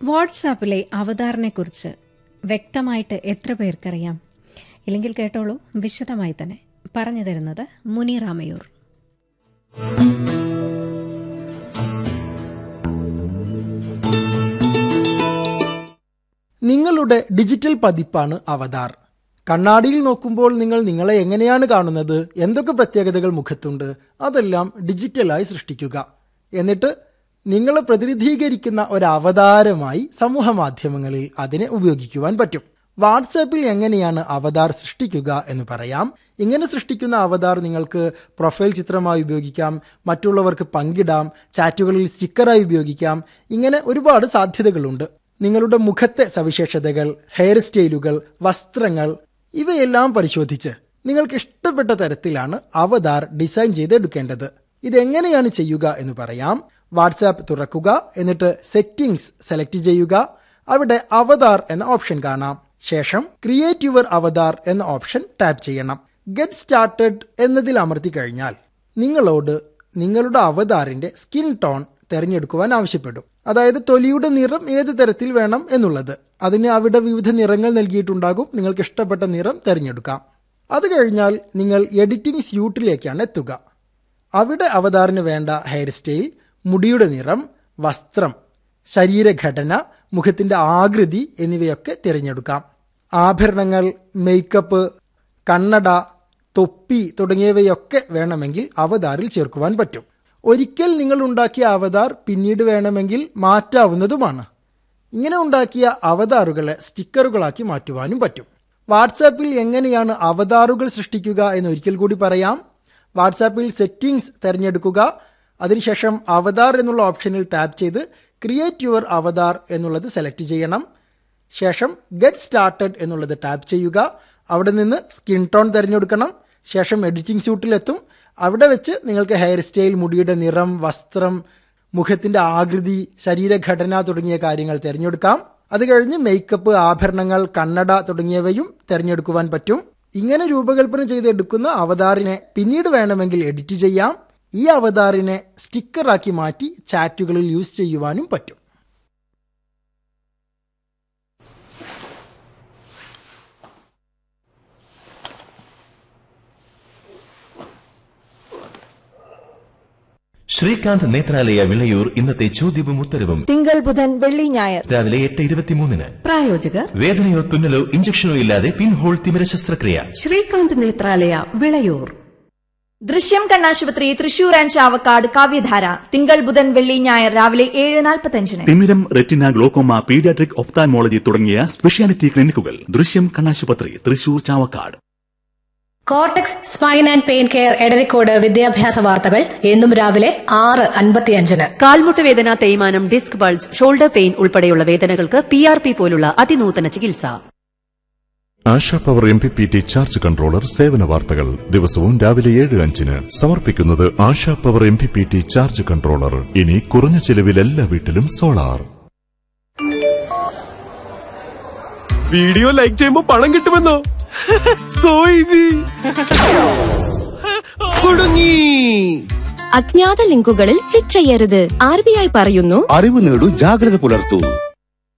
വാട്സാപ്പിലെ അവതാറിനെക്കുറിച്ച് വ്യക്തമായിട്ട് എത്ര പേർക്കറിയാം ഇല്ലെങ്കിൽ കേട്ടോളൂ വിശദമായി തന്നെ പറഞ്ഞു തരുന്നത് മുനിറാമയൂർ നിങ്ങളുടെ ഡിജിറ്റൽ പതിപ്പാണ് അവതാർ കണ്ണാടിയിൽ നോക്കുമ്പോൾ നിങ്ങൾ നിങ്ങളെ എങ്ങനെയാണ് കാണുന്നത് എന്തൊക്കെ പ്രത്യേകതകൾ മുഖത്തുണ്ട് അതെല്ലാം ഡിജിറ്റലായി സൃഷ്ടിക്കുക എന്നിട്ട് നിങ്ങളെ പ്രതിനിധീകരിക്കുന്ന ഒരു അവതാരമായി സമൂഹ മാധ്യമങ്ങളിൽ അതിനെ ഉപയോഗിക്കുവാൻ പറ്റും വാട്സാപ്പിൽ എങ്ങനെയാണ് അവതാർ സൃഷ്ടിക്കുക എന്ന് പറയാം ഇങ്ങനെ സൃഷ്ടിക്കുന്ന അവതാർ നിങ്ങൾക്ക് പ്രൊഫൈൽ ചിത്രമായി ഉപയോഗിക്കാം മറ്റുള്ളവർക്ക് പങ്കിടാം ചാറ്റുകളിൽ സ്റ്റിക്കറായി ഉപയോഗിക്കാം ഇങ്ങനെ ഒരുപാട് സാധ്യതകളുണ്ട് നിങ്ങളുടെ മുഖത്തെ സവിശേഷതകൾ ഹെയർ സ്റ്റൈലുകൾ വസ്ത്രങ്ങൾ ഇവയെല്ലാം പരിശോധിച്ച് നിങ്ങൾക്ക് ഇഷ്ടപ്പെട്ട തരത്തിലാണ് അവതാർ ഡിസൈൻ ചെയ്തെടുക്കേണ്ടത് ഇതെങ്ങനെയാണ് ചെയ്യുക എന്ന് പറയാം വാട്സാപ്പ് തുറക്കുക എന്നിട്ട് സെറ്റിംഗ്സ് സെലക്ട് ചെയ്യുക അവിടെ അവതാർ എന്ന ഓപ്ഷൻ കാണാം ശേഷം ക്രിയേറ്റ് യുവർ അവതാർ എന്ന ഓപ്ഷൻ ടാപ്പ് ചെയ്യണം ഗെറ്റ് സ്റ്റാർട്ടഡ് എന്നതിൽ അമർത്തി കഴിഞ്ഞാൽ നിങ്ങളോട് നിങ്ങളുടെ അവതാറിന്റെ സ്കിൻ ടോൺ തിരഞ്ഞെടുക്കുവാൻ ആവശ്യപ്പെടും അതായത് തൊലിയുടെ നിറം ഏത് തരത്തിൽ വേണം എന്നുള്ളത് അതിന് അവിടെ വിവിധ നിറങ്ങൾ നൽകിയിട്ടുണ്ടാകും നിങ്ങൾക്ക് ഇഷ്ടപ്പെട്ട നിറം തിരഞ്ഞെടുക്കാം അത് കഴിഞ്ഞാൽ നിങ്ങൾ എഡിറ്റിംഗ് സ്യൂട്ടിലേക്കാണ് എത്തുക അവിടെ അവതാറിന് വേണ്ട ഹെയർ സ്റ്റൈൽ മുടിയുടെ നിറം വസ്ത്രം ശരീരഘടന മുഖത്തിന്റെ ആകൃതി എന്നിവയൊക്കെ തിരഞ്ഞെടുക്കാം ആഭരണങ്ങൾ മേക്കപ്പ് കണ്ണട തൊപ്പി തുടങ്ങിയവയൊക്കെ വേണമെങ്കിൽ അവതാറിൽ ചേർക്കുവാൻ പറ്റും ഒരിക്കൽ നിങ്ങൾ ഉണ്ടാക്കിയ അവതാർ പിന്നീട് വേണമെങ്കിൽ മാറ്റാവുന്നതുമാണ് ഇങ്ങനെ ഉണ്ടാക്കിയ അവതാറുകളെ സ്റ്റിക്കറുകളാക്കി മാറ്റുവാനും പറ്റും വാട്സാപ്പിൽ എങ്ങനെയാണ് അവതാറുകൾ സൃഷ്ടിക്കുക എന്ന് ഒരിക്കൽ കൂടി പറയാം വാട്സാപ്പിൽ സെറ്റിംഗ്സ് തിരഞ്ഞെടുക്കുക അതിനുശേഷം അവതാർ എന്നുള്ള ഓപ്ഷനിൽ ടാപ്പ് ചെയ്ത് ക്രിയേറ്റ് യുവർ അവതാർ എന്നുള്ളത് സെലക്ട് ചെയ്യണം ശേഷം ഗെറ്റ് സ്റ്റാർട്ടഡ് എന്നുള്ളത് ടാപ്പ് ചെയ്യുക അവിടെ നിന്ന് സ്കിൻ ടോൺ തിരഞ്ഞെടുക്കണം ശേഷം എഡിറ്റിംഗ് സ്യൂട്ടിലെത്തും അവിടെ വെച്ച് നിങ്ങൾക്ക് ഹെയർ സ്റ്റൈൽ മുടിയുടെ നിറം വസ്ത്രം മുഖത്തിന്റെ ആകൃതി ശരീരഘടന തുടങ്ങിയ കാര്യങ്ങൾ തിരഞ്ഞെടുക്കാം അത് കഴിഞ്ഞ് മേക്കപ്പ് ആഭരണങ്ങൾ കണ്ണട തുടങ്ങിയവയും തിരഞ്ഞെടുക്കുവാൻ പറ്റും ഇങ്ങനെ രൂപകൽപ്പന ചെയ്തെടുക്കുന്ന അവതാറിനെ പിന്നീട് വേണമെങ്കിൽ എഡിറ്റ് ചെയ്യാം ഈ അവതാറിനെ സ്റ്റിക്കറാക്കി മാറ്റി ചാറ്റുകളിൽ യൂസ് ചെയ്യുവാനും പറ്റും ശ്രീകാന്ത് നേത്രാലയ വിളയൂർ ഇന്നത്തെ ചോദ്യവും ഉത്തരവും തിങ്കൾ ബുധൻ വെള്ളി ഞായർ രാവിലെ എട്ട് ഇരുപത്തിമൂന്നിന് പ്രായോജകർ വേദനയോ തുന്നലോ ഇഞ്ചക്ഷനോ ഇല്ലാതെ പിൻഹോൾ തിമിര ശസ്ത്രക്രിയ ശ്രീകാന്ത് നേത്രാലയ വിളയൂർ ദൃശ്യം കണ്ണാശുപത്രി തൃശൂർ ആൻഡ് ചാവക്കാട് കാവ്യധാര തിങ്കൾ ബുധൻ വെള്ളി ഞായർ രാവിലെ ഏഴ് നാൽപ്പത്തഞ്ചിന് തിമിരം റെറ്റിന ഗ്ലോക്കോമ പീഡിയാട്രിക് ഒപ്താൻമോളജി തുടങ്ങിയ സ്പെഷ്യാലിറ്റി ക്ലിനിക്കുകൾ ദൃശ്യം കണ്ണാശുപത്രി Thrissur Chavakkad cortex spine and pain care Edarikode വിദ്യാഭ്യാസ വാർത്തകൾ എന്നും രാവിലെ ആറ് അൻപത്തിയഞ്ചിന് കാൽമുട്ട് വേദന തേയ്മാനം ഡിസ്ക് ബൾജ് ഷോൾഡർ പെയിൻ ഉൾപ്പെടെയുള്ള വേദനകൾക്ക് പി ആർ പി പോലുള്ള അതിനൂതന ചികിത്സ Asha power M P P T charge controller സേവന വാർത്തകൾ ദിവസവും രാവിലെ ഏഴ് അഞ്ചിന് സമർപ്പിക്കുന്നത് Asha power M P P T charge controller ഇനി കുറഞ്ഞ ചെലവിൽ എല്ലാ വീട്ടിലും സോളാർ വീഡിയോ ലൈക്ക് ചെയ്യുമ്പോ പണം കിട്ടുമെന്നോ സോ ഈസി കുടുങ്ങി അജ്ഞാത ലിങ്കുകളിൽ ക്ലിക്ക് ചെയ്യരുത് ആർ ബി ഐ പറയുന്നു അറിവ് നേടൂ ജാഗ്രത പുലർത്തൂ